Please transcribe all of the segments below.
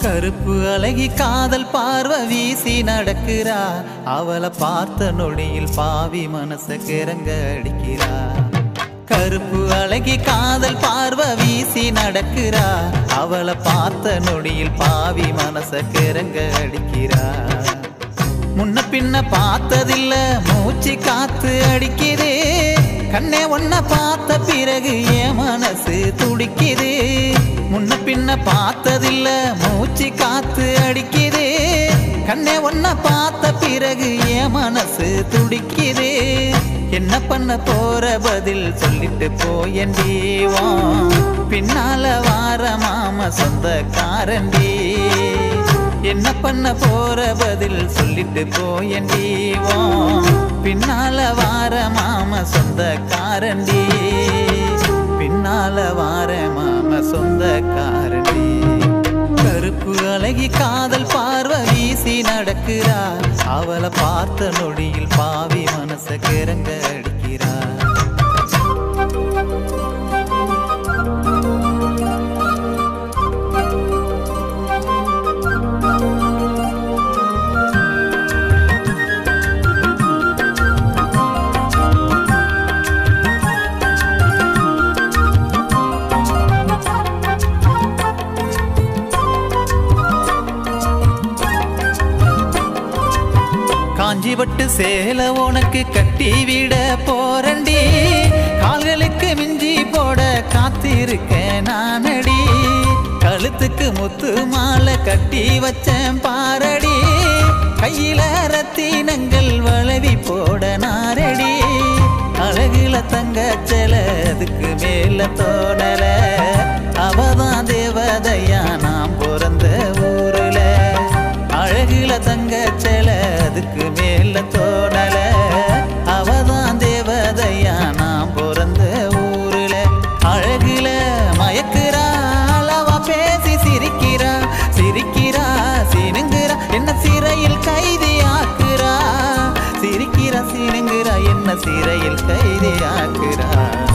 கருப்பு அழகி காதல் பார்வை வீசி நடக்கிறா அவளை பார்த்த நொடியில் பாவி மனச கிறங்க அடிக்கிறா கருப்பு அழகி காதல் பார்வை வீசி நடக்கிறா அவளை பார்த்த நொடியில் பாவி மனச கிறங்க அடிக்கிறா முன்ன பின்ன பார்த்ததில்ல மூச்சு காத்து அடிக்குது கண்ணே ஒன்ன பார்த்த பிறகு என் மனசு துடிக்குது முன்ன பின்ன பார்த்ததில்ல மூச்சு காத்து அடிக்குது கண்ணே ஒன்ன பார்த்த பிறகு என் மனசு துடிக்குது என்ன பண்ண போற பதில் சொல்லிட்டு போயண்டி வா பின்னால வார மாம சொந்தக்காரண்டி என்ன பண்ண போற பதில் சொல்லிட்டு போயண்டி வா பின்னால வார மாம சொந்தக்காரண்டி பின்னால வார மாம சொந்தக்காரண்டி கருப்பு அழகி காதல் பார்வை வீசி நடக்கிறா அவளை பார்த்த நொடியில் பாவி மனச கிறங்க அடிக்கிறா காஞ்சிபட்டு சேல உனக்கு கட்டி விட போறண்டி கால்களுக்கு மிஞ்சி போட காத்திருக்கேன் நானடி கழுத்துக்கு முத்து மாலை கட்டி வச்சேன் பாரடி கையில ரத்தினங்கள் வளவி போட நாரடி அழகுல தங்க செல அதுக்கு மேல தோணல அவதான் தேவதையா நாம் பிறந்த ஊருல அழகுல தங்க செல அதுக்கு மேல தோணல அவதான் தேவதையா நாம் பிறந்த ஊருல அழகுல மயக்குறா அளவா பேசி சிரிக்கிறா சிரிக்கிறா சினுங்குறா என்ன சிறையில் கைதி ஆக்குறா சிரிக்கிறா சினுங்குறா என்ன சிறையில் கைதி ஆக்குறா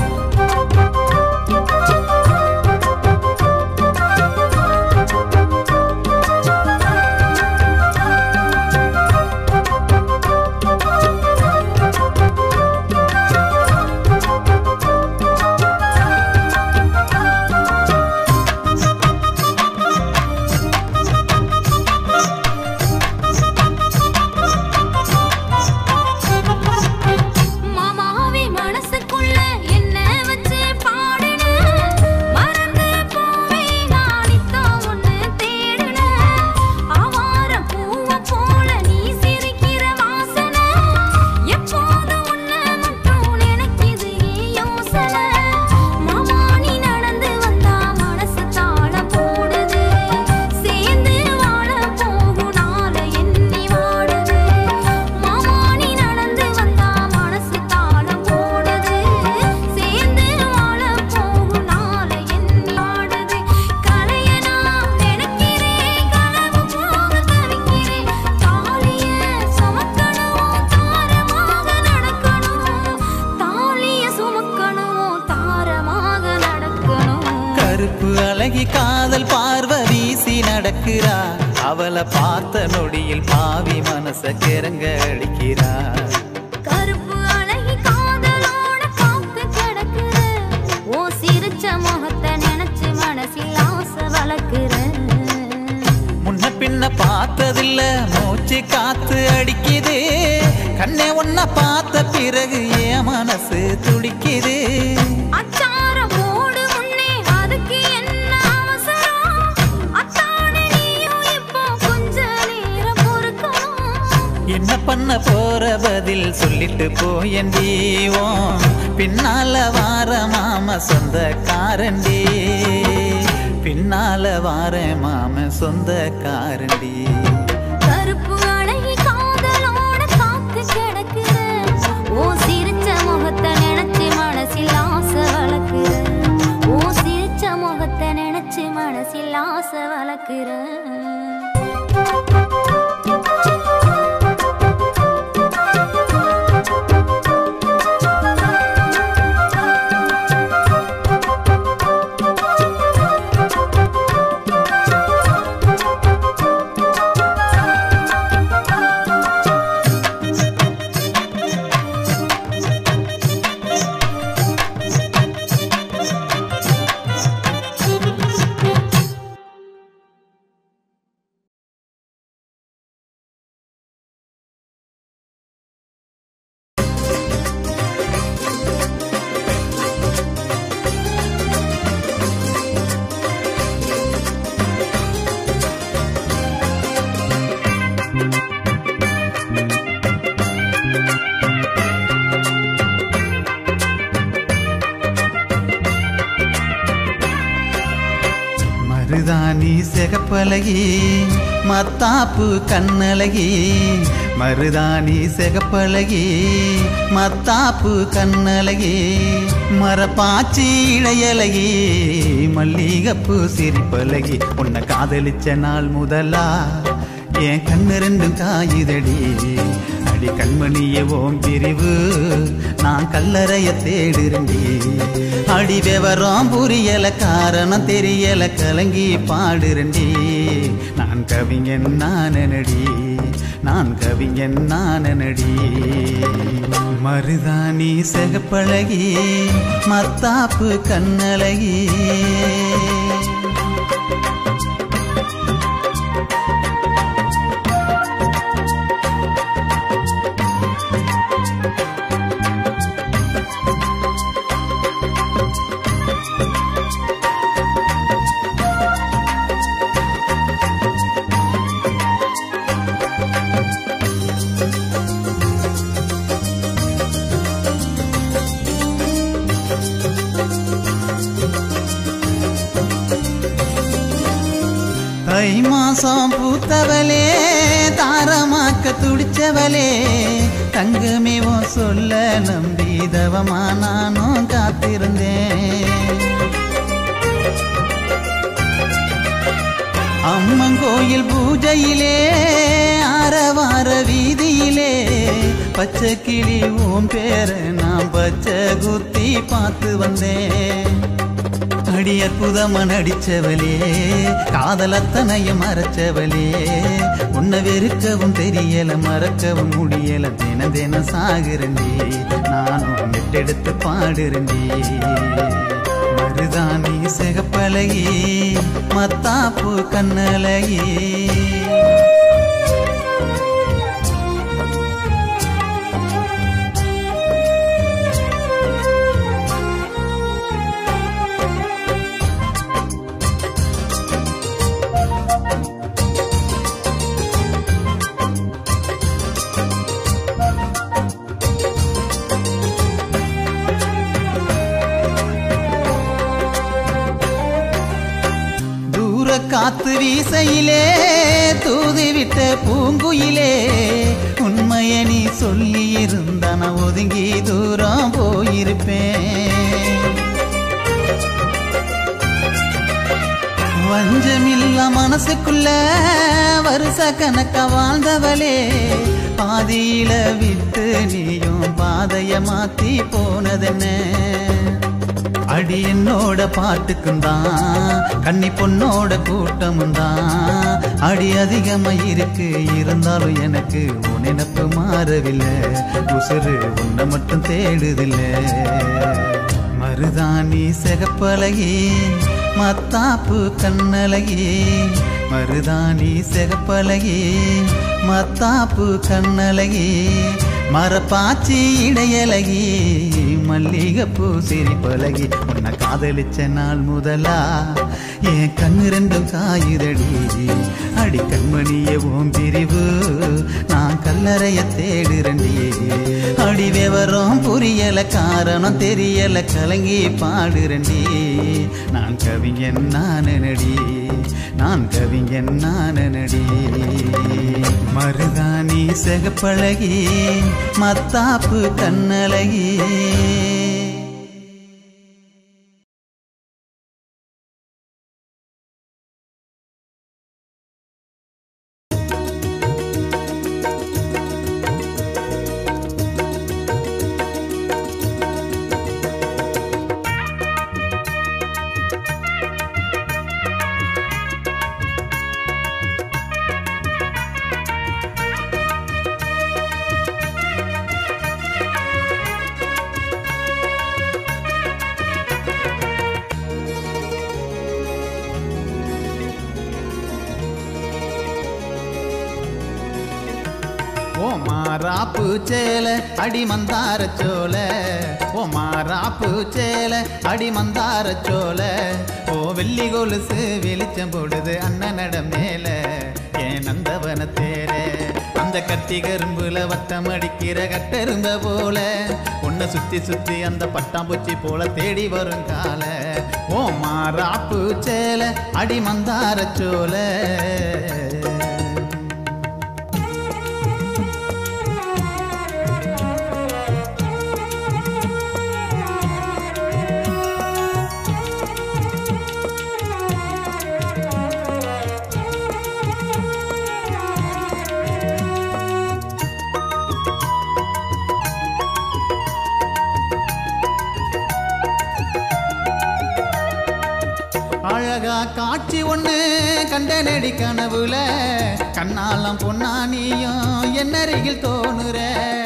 மாமாவி மனசுக்குள்ள என்ன வச்சு பாடுன மறந்து போவே நானித்தான் ஒண்ணு தேடுன ஆவார பூவ போல நீ சிரிக்கிற வாசனை எப்போதும் உன்னை மட்டும் நினைக்குது ஏன் யோசனை மாமா நீ நடந்து வந்தா மனசு தாளம் போடுது சேர்ந்து வாழ போகும் நாள எண்ணி வாடுது மாமா நீ நடந்து வந்தா மனசு தாளம் போடுது சேர்ந்து வாழ போகும் நாள எண்ணி வாடுது கலைய நான் நினைக்கிறேன் கனவு போக தவிக்கிறேன் தாலிய சுமக்கணும் தாரமாக நடக்கணும் தாலிய சுமக்கணும் தாரமாக நடக்கணும் கருப்பு அழகி காதல் பார்வை வீசி நடக்கிறா அவளை பார்த்த நொடியில் பாவி மனச கிறங்க அடிக்கிறா கருப்பு அழகி காதலோட காத்து கிடக்குற ஓ சிரிச்ச முகத்தை நினைச்சு மனசில் ஆசை வளர்க்குற முன்ன பின்ன பார்த்ததில்ல மூச்சு காத்து அடிக்குது கண்ணே ஒன்ன பார்த்த பிறகு என் மனசு துடிக்குது அச்சாரம் போடு முன்னே அதுக்கு என்ன அவசரம் அத்தானே நீயும் இப்போ கொஞ்ச நேரம் பொறுக்கணும் என்ன பண்ண போற பதில் சொல்லிட்டு போயண்டி ஓ பின்னால வார மாம சொந்த காரண்டி பின்னால வார மாம சொந்த காரண்டி கருப்பு அழகி காதலோட காத்து கிடக்குற ஓ சிரிச்ச முகத்தை நினைச்சு மனசில் ஆசை வளர்க்குற ஓ சிரிச்ச முகத்தை நினைச்சு மனசில் ஆசை வளர்க்குற மருதாணி செகப்பழகி மத்தாப்பு கண்ணழகி மருதாணி செகப்பழகி மத்தாப்பு கண்ணழகி மரப்பாச்சி இளையழகி மல்லிகப்பு சிரிப்பழகி உன்னை காதலிச்ச நாள் முதலா என் கண்ணு ரெண்டும் காயுதடி அடி கண்மணிய ஓம் பிரிவு நான் கல்லறைய தேடுறேன்டி அடி விவரம் புரியல காரணம் தெரியல கலங்கி பாடுறேன்டி நான் கவிஞன் நானடி நான் கவிஞன் நானடி மருதாணி செகப்பழகி மத்தாப்பு கண்ணழகி தை மாசம் பூத்தவளே தாரமாக்க துடிச்சவளே தங்கமே உன் சொல்ல நம்பி தவமா நானும் காத்திருந்தேன் அம்மன் கோயில் பூஜையிலே ஆரவார வீதியிலே பச்சை கிளி ஓம் பேர நான் பச்சை குத்தி பார்த்து வந்தேன் அடி அற்புதமா நடிச்சவளே காதலத்தனையும் மறைச்சவளே உன்னை வெறுக்கவும் தெரியல மறக்கவும் முடியல தினம் தினம் சாகுறண்டி நானும் மெட்டெடுத்து பாடுறண்டி மருதாணி சிகப்பழகி மத்தாப்பு கண்ணழகி தூர காத்து வீசையிலே தூதிவிட்ட பூங்குயிலே உண்மைய நீ சொல்லி இருந்தா நான் ஒதுங்கி தூரம் போயிருப்பேன் வஞ்சமில்ல மனசுக்குள்ள வருஷ கணக்க வாழ்ந்தவளே பாதியில விட்டு நீயும் பாதைய மாத்தி போனதென்ன அடி என்னோட பாட்டுக்கும் தான் கன்னி பொண்ணோட கூட்டமும் தான் அடி அதிகமா இருக்கு இருந்தாலும் எனக்கு உன் நினப்பு மாறவில்லை உசுறு உன்னை மட்டும் தேடுதில்லை மருதாணி செகப்பழகி மத்தாப்பு கண்ணழகி மருதாணி செகப்பழகி மத்தாப்பு கண்ணழகி மரப்பாச்சி இடையழகி மல்லிகைப்பூ சிரிப்பழகி உன்னை காதலிச்ச நாள் முதலா என் கண்ணு ரெண்டும் காயுதடி அடி கண்மணிய ஓம் பிரிவு நான் கல்லறைய தேடுறண்டி அடி விவரம் புரியல காரணம் தெரியல கலங்கி பாடுறண்டி நான் கவிஞன் நானடி நான் கவிஞன் நானடி மருதாணி செகப்பழகி மத்தாப்பு கண்ணழகி ஓ மாறாப்பு சேல அடி மந்தார சோல ஓ மாறாப்பு சேல அடி மந்தார சோல ஓ வெள்ளி கொலுசு வெளிச்சம் போடுது அண்ணனட மேல ஏன் நந்தவன தேர அந்த கட்டி கரும்புல வட்டம் அடிக்கிற கட்டெரும்ப போல உன்னை சுத்தி சுத்தி அந்த பட்டாம்பூச்சி போல தேடி வரும் கால ஓ மாறாப்பு சேல அடி மந்தார சோல அழகா காட்சி ஒண்ணு கண்ட நெடி கனவுல கண்ணாலம் பொன்னா நீயும் என்னருகில் தோணுற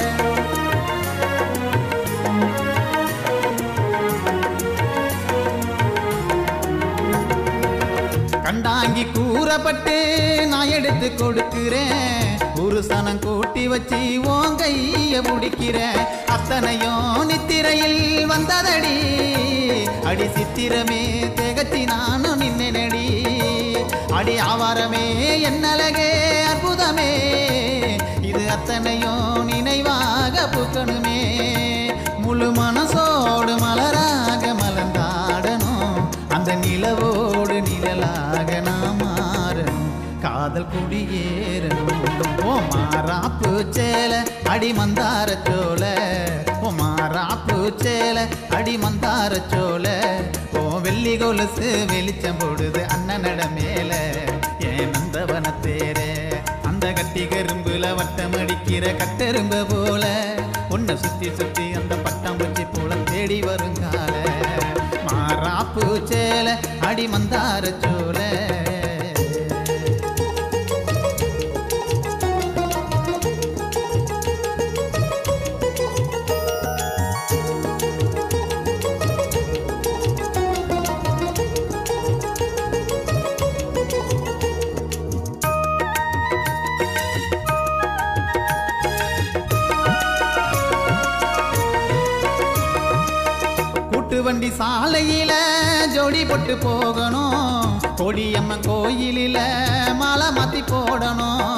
கண்டாங்கி கூறப்பட்டு நான் எடுத்து கொடுக்கிறேன் ஒரு சனம் கூட்டி வச்சு உன் கைய பிடிக்கிறேன் அத்தனையும் நித்திரையில் வந்ததடி அடி சித்திரமே திகச்சி நானும் நின்னடி அடி ஆவாரமே என்னழகே அற்புதமே இது அத்தனையும் நினைவாக பூக்கணுமே முழு மனசோடு மலராக மலர்ந்தாடணும் அந்த நிலவோடு நிழலாக நாம் மாறணும் காதல் குடியேறணும் ஓ மாறாப்பு சேல அடி மந்தார சோல ஓ மாறாப்பு சேல அடி மந்தார சோல ஓ வெள்ளி கொலுசு வெளிச்சம் போடுது அண்ணனட மேல ஏன் நந்தவன தேரே அந்த கட்டி கரும்புல வட்டம் அடிக்கிற கட்டெரும்ப போல உன்னை சுத்தி சுத்தி அந்த பட்டாம்பூச்சி போல தேடி வருங்கால மாறாப்பு சேல அடி மந்தார சோல கூட்டு வண்டி சாலையில ஜோடி போட்டு போகணும் கொடியம்மன் கோயிலில மாலை மாத்தி போடணும்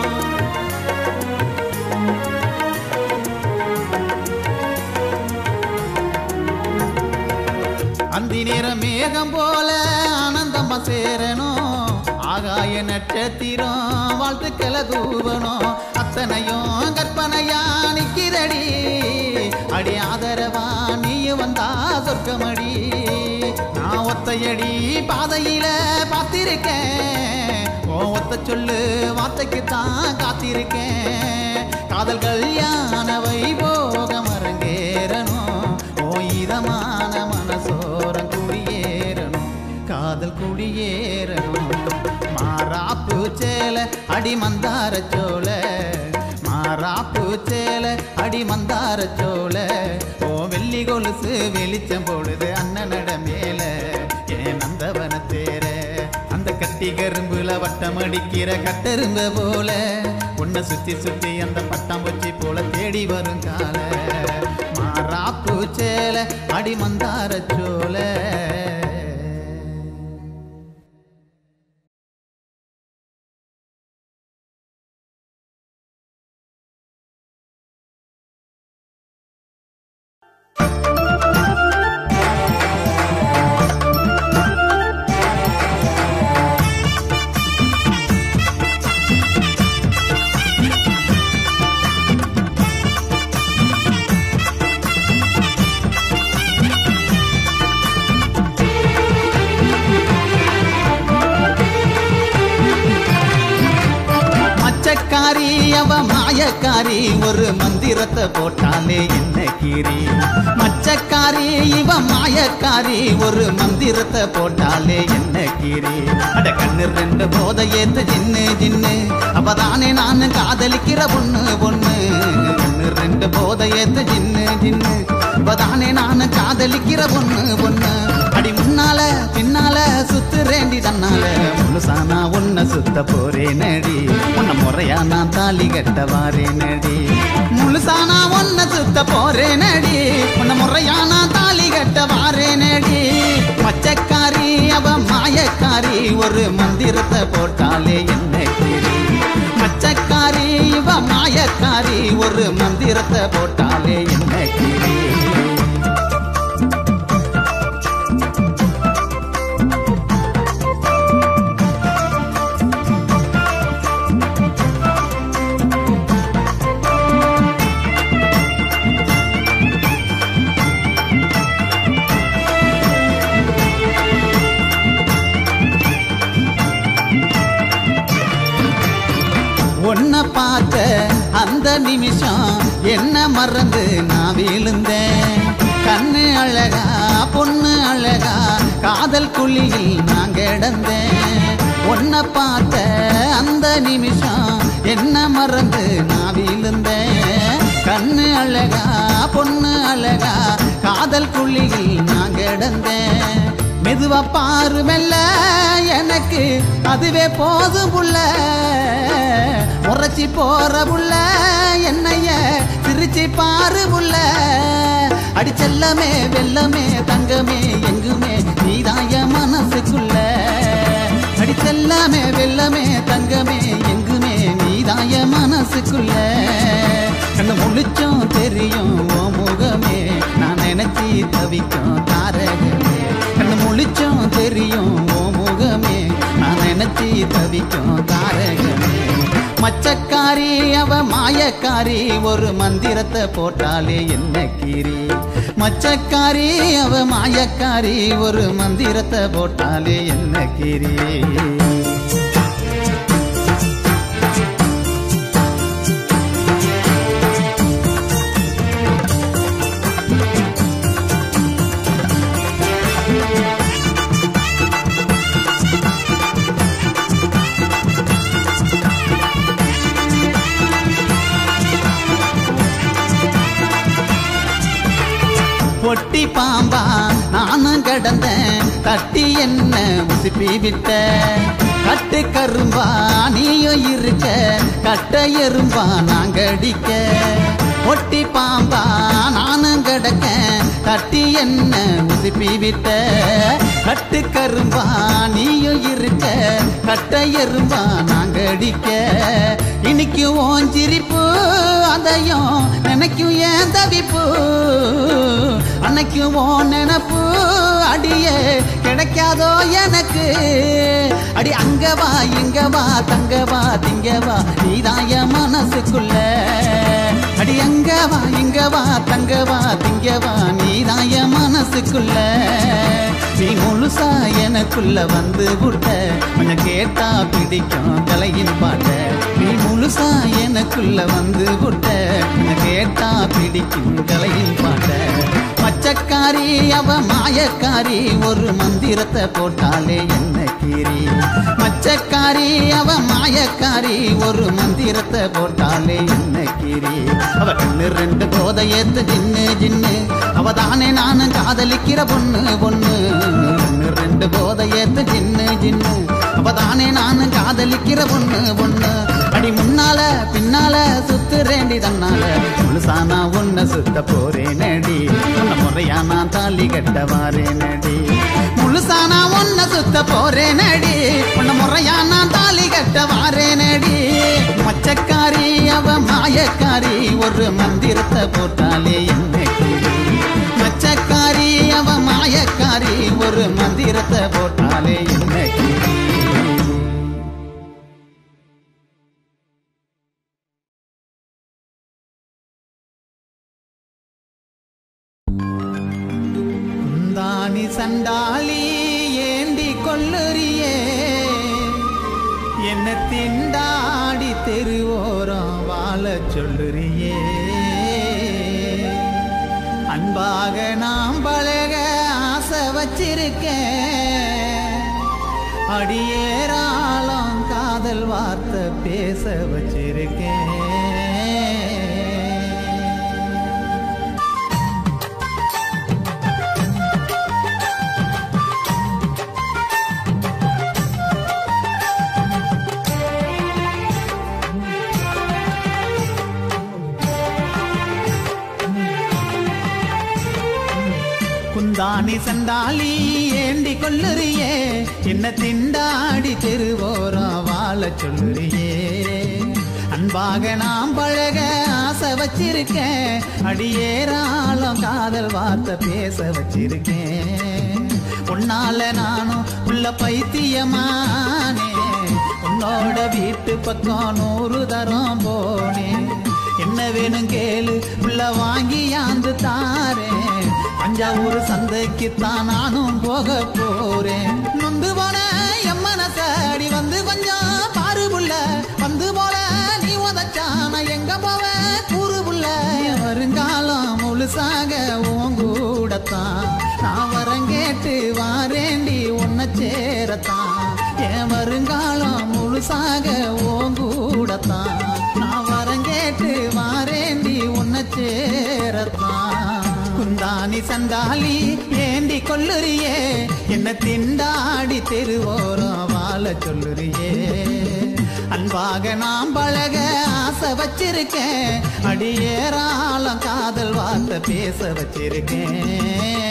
அந்தி நேரம் மேகம் போல ஆனந்தமா சேரணும் ஆகாய நட்சத்திரம் வாழ்த்துக்களை தூவணும் அத்தனையும் கற்பனையா நிக்கிறடி அடி ஆதரவா நீ வந்தா சொர்க்கமடி நான் ஒத்தையடி பாதையில பார்த்திருக்கேன் ஓ ஒத்த சொல்லு வார்த்தைக்கு தான் காத்திருக்கேன் காதல் கல்யாண வைபோகம் அரங்கேறணும் ஓ இதமான மனசோரம் குடியேறணும் காதல் குடியேறணும் மாறாப்பு சேல அடி மந்தார சோல மாறாப்பு சேல அடி மந்தார சோல ஓ வெள்ளி கொலுசு வெளிச்சம் போடுது அண்ணனட மேல ஏன் நந்தவன தேர அந்த கட்டி கரும்புல வட்டம் அடிக்கிற கட்டெரும்ப போல உன்னை சுத்தி சுத்தி அந்த பட்டாம்பூச்சி போல தேடி வரும் கால மாறாப்பு சேல அடி மந்தார சோல மச்சக்காரி அவ மாயக்காரி ஒரு மந்திரத்தை போட்டாலே என்ன கீரி மச்சக்காரி இவ மாயக்காரி ஒரு மந்திரத்தை போட்டாலே என்ன கீரி அட கண்ணு ரெண்டு போத ஏத்த ஜின்னு ஜின்னு அவதானே நான் காதலிக்கிற பொண்ணு பொண்ணு கண்ணு ரெண்டு போத ஏத்த ஜின்னு ஜின்னு அவதானே நான் காதலிக்கிற பொண்ணு பொண்ணு அடி முன்னால பின்னால சுத்துறேண்டி தன்னால முழுசா நான் உன்னை சுத்த போறேன் நடி உன்னை முறையா நான் தாலி கட்ட வாரேன் நடி முழுசா நான் உன்னை சுத்த போறேன் நடி உன்னை முறையா நான் தாலி கட்ட வாரேன் நடி பச்சைக்காரி அவ மாயக்காரி ஒரு மந்திரத்தை போட்டாலே என்ன கிரி மச்சக்காரி இவ மாயக்காரி ஒரு மந்திரத்தை போட்டாலே என்ன கீரி உன்னை பார்த்த அந்த நிமிஷம் என்ன மறந்து நான் விழுந்தேன் கண்ணு அழகா பொண்ணு அழகா காதல் குழியில் நான் கிடந்தேன் உன்னை பார்த்த அந்த நிமிஷம் என்ன மறந்து நான் விழுந்தேன் கண்ணு அழகா பொண்ணு அழகா காதல் குழியில் நான் கிடந்தேன் மெதுவா பாரு மெல்ல எனக்கு அதுவே போதும் புள்ள உரைச்சி போற புள்ள என்னைய சிரிச்சு பாரு புள்ள அடிச்செல்லமே வெல்லமே தங்கமே எங்குமே நீதாய மனசுக்குள்ள அடிச்செல்லாமே வெல்லமே தங்கமே எங்குமே நீதாய மனசுக்குள்ள கண்ணு முழிச்சும் தெரியும் ஓ முகமே நான் நினைச்சி தவிக்கும் தாரகமே கண்ணு முழிச்சும் தெரியும் ஓ முகமே நான் நினைச்சி தவிக்கும் தாரகமே மச்சக்காரி அவ மாயக்காரி ஒரு மந்திரத்தை போட்டாலே என்ன கீரி மச்சக்காரி அவ மாயக்காரி ஒரு மந்திரத்தை போட்டாலே என்ன கீரி பொட்டி பாம்பா நானும் கடந்தேன் தட்டி என்ன உசுப்பி விட்ட கட்டு கரும்பா நீயும் இருக்க கட்ட எறும்பா நாங்க அடிக்க பொட்டி பாம்பா நானும் கிடக்க தட்டி என்ன உசுப்பி விட்ட கட்டு கரும்பா நீயும் இருக்க கட்ட எறும்பா நாங்க அடிக்க இன்னைக்கு ஓன் சிரிப்பு அதையும் நினைக்கும் ஏன் தவிப்பு அன்னைக்கும் ஓ நினப்பு அடியே கிடைக்காதோ எனக்கு அடி அங்க வா இங்க வா தங்க வா திங்க வா நீதாய மனசுக்குள்ள அடி அங்க வா இங்க வா தங்க வா திங்க வா நீதாய மனசுக்குள்ள நீ முழுசா எனக்குள்ள வந்து விட்ட கொஞ்சம் கேட்டா பிடிக்கும் கலையின் பாட்ட நீ முழுசா எனக்குள்ள வந்து விட்ட கொஞ்சம் கேட்டா பிடிக்கும் கலையின் பாட்ட பச்சைக்காரி அவ மாயக்காரி ஒரு மந்திரத்தை போட்டாலே என்ன கீரி மச்சக்காரி அவ மாயக்காரி ஒரு மந்திரத்தை போட்டாலே என்ன கீரி அவ கண்ணு ரெண்டு போதை ஏத்து ஜின்னு ஜின்னு அவ தானே நானும் காதலிக்கிற பொண்ணு பொண்ணு கண்ணு ரெண்டு போதை ஏத்து ஜின்னு ஜின்னு அவ தானே நானும் காதலிக்கிற பொண்ணு பொண்ணு அடி முன்னால பின்னால சுத்துறேண்டி தன்னால முழுசா நான் உன்னை சுத்த போறேன் நடி உன்னை முறையா நான் தாலி கட்ட வாரேன் நடி முழுசா நான் உன்னை சுத்த போறேன் நடி உன்னை முறையா நான் தாலி கட்ட வாரேன் நடி மச்சக்காரி அவ மாயக்காரி ஒரு மந்திரத்தை போட்டாலே என்ன கிளி? மச்சக்காரி அவ மாயக்காரி ஒரு மந்திரத்தை போட்டாலே என்ன கிளி? குந்தாணி சண்டாளி ஏண்டி கொல்லுறியே என்ன திண்டாடி தெருவோரம் வாழ சொல்லுறியே அன்பாக நாம் பழக ஆசை வச்சிருக்கேன் அடியேராளம் காதல் வார்த்தை பேச வச்சிருக்கேன் குந்தாணி சண்டாளி ஏண்டி கொல்லுறியே என்ன திண்டாடி தெருவோரம் வாழ சொல்லுறியே அன்பாக நாம் பழக ஆசை வச்சிருக்கேன் அடியேராளம் காதல் வார்த்தை பேச வச்சிருக்கேன் உன்னால நானும் உள்ள பைத்தியமானே உன்னோட வீட்டு பக்கம் நூறு தரம் போனேன் என்ன வேணும் கேளு உள்ள வாங்கி ஆந்து தாரேன் தஞ்சாவூர் சந்தைக்குத்தான் நானும் போக போறேன் நொந்து போன என் மனச அடி வந்து கொஞ்சம் பாரு புள்ள வந்து போல நீ உதச்சான எங்க போவ கூறு புள்ள என் வருங்காலம் முழுசாக உன் கூடத்தான் நான் வரம் கேட்டு வாரேண்டி உன்னை சேரத்தான் என் வருங்காலம் முழுசாக உன் கூடத்தான் நான் வரம் கேட்டு வாரேண்டி உன்னை சேரத்தான் குந்தாணி சண்டாளி ஏந்தி கொள்ளுறியே என்ன திண்டாடி தெருவோரம் வாழ சொல்லுறியே அன்பாக நாம் பழக ஆசை வச்சிருக்கேன் அடியேராளம் காதல் வார்த்தை பேச வச்சிருக்கேன்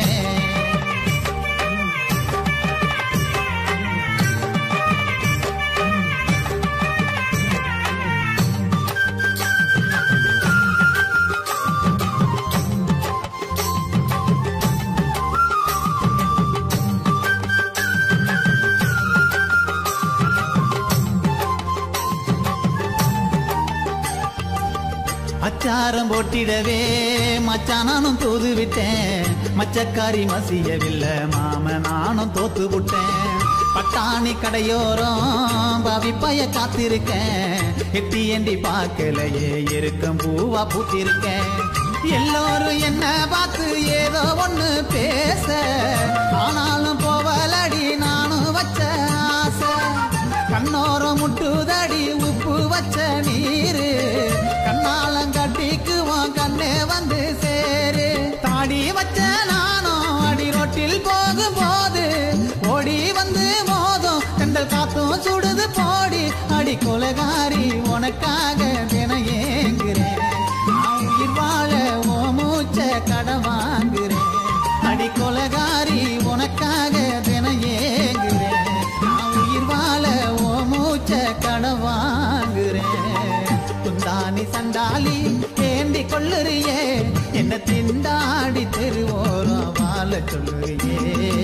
அச்சாரம் போட்டிடவே மச்சானானும் தூது விட்டேன் மச்சக்காரி மசியவில்லை மாம நானும் தோத்து விட்டேன் பட்டாணி கடையோரம் பவிப்பைய காத்திருக்கேன் எட்டி ஏண்டி பார்க்கலையே இருக்கும் பூவா பூத்திருக்கேன் எல்லோரும் என்ன பார்த்து ஏதோ ஒண்ணு பேச ஆனாலும் போவலடி நானும் வச்ச ஆசை கண்ணோரம் முட்டுதடி உப்பு வச்ச நீரு கண்ணாலம் கட்டிக்குவோம் கண்ணே வந்து சேரு தாடி வச்ச நானும் அடி ரோட்டில் போகும் போது ஓடி வந்து மோதும் கண்டல் காத்தும் சுடுது போடி அடி கொலகாரி உனக்காக தின ஏங்குறேன் நான் உயிர் வாழ ஓ மூச்ச கடன் வாங்குறேன் அடி கொலகாரி உனக்காக தின ஏங்குறேன் நான் உயிர் வாழ ஓ மூச்ச கடன் வாங்குறேன் குந்தாணி சண்டாளி ஏந்தி கொள்ளுறியே என்ன திண்டாடி தெருவோரம் வாழ சொல்லுறியே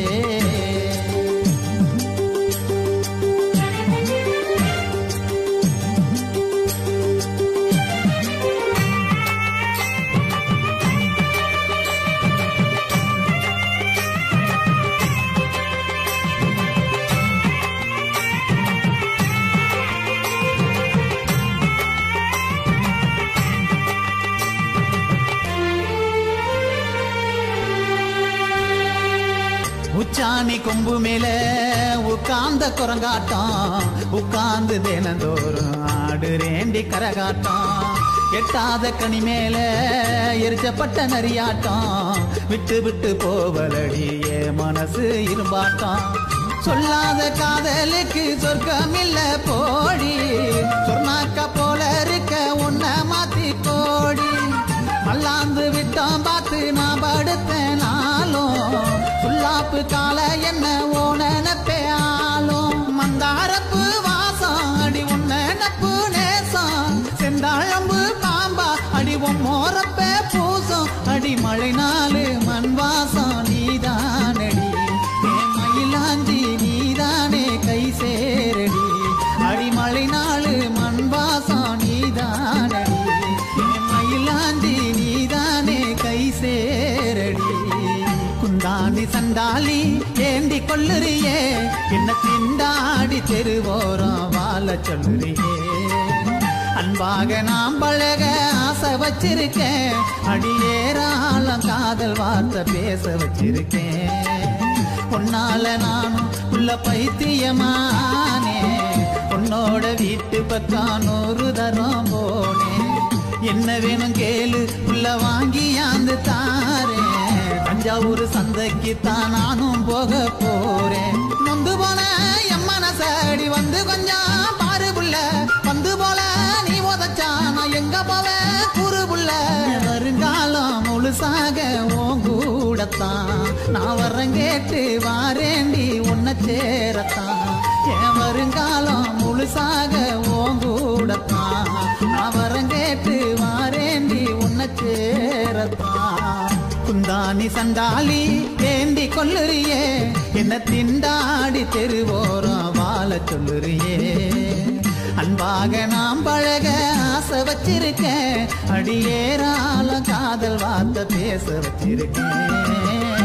உச்சாணி கொம்பு மேல உட்கார்ந்த குரங்காட்டம் உட்கார்ந்து தினந்தோறும் ஆடுறேண்டி கரகாட்டம் எட்டாத கனி மேல எரிச்சப்பட்ட நரியாட்டம் விட்டு விட்டு போவலடி என் மனசு இரும்பாட்டம் சொல்லாத காதலுக்கு சொர்க்கம் இல்ல போடி சொன்னாக்க போல இருக்க உன்ன மாத்தி போடி மல்லாந்து விட்டோம் பார்த்து நான் படுத்தேன் நாளும் சுல்லாப்பு கால என்ன ஓனப்பே ஆளும் மந்தாரப்பு வாசம் அடி உன்ன நப்பு நேசம் செந்தாழம்பு பாம்பா அடி உன் மோரப்பே பூசம் அடி மழை நாளு மண் வாசம் நீதானடி என் மயிலாஞ்சி நீதானே கை சேரடி அடி மழை நாளு மண் வாசம் நீதானடி என் மயிலாந்தி நீதானே கை சேரடி குந்தாணி சண்டாளி ஏந்தி கொள்ளுறியே என்ன திண்டாடி தெருவோரம் வாழ சொல்லுறியே அன்பாக நாம் பழக ஆசை வச்சிருக்கேன் அடியேராளம் காதல் வார்த்தை பேச வச்சிருக்கேன் பொன்னால நானும் உள்ள பைத்தியமானே உன்னோட வீட்டு பக்கம் நூறு தரம் போனேன் என்ன வேணும் கேளு உள்ள வாங்கி ஆந்து தாரேன் தஞ்சாவூர் சந்தைக்கு தான் நானும் போக போறேன் நொந்து போன என் மனசடி வந்து கொஞ்சம் பாரு புள்ள வந்து போல நீ உதச்சா நான் எங்க போவேன் கூறு புள்ள வருங்காலம் முழுசாக உன் கூடத்தான் நான் வரேன் கேட்டு வாரேண்டி உன்னை சேரத்தான் என் வருங்காலம் முழுசாக உன் கூடத்தான் நான் கன்னி சண்டாளி வேண்டி கொல்லுறியே என்ன திண்டாடி தெருவோரம் வாழ சொல்லுறியே அன்பாக நாம் பழக ஆசை வச்சிருக்கேன் அடியேரால காதல் வார்த்தை பேச வச்சிருக்கேன்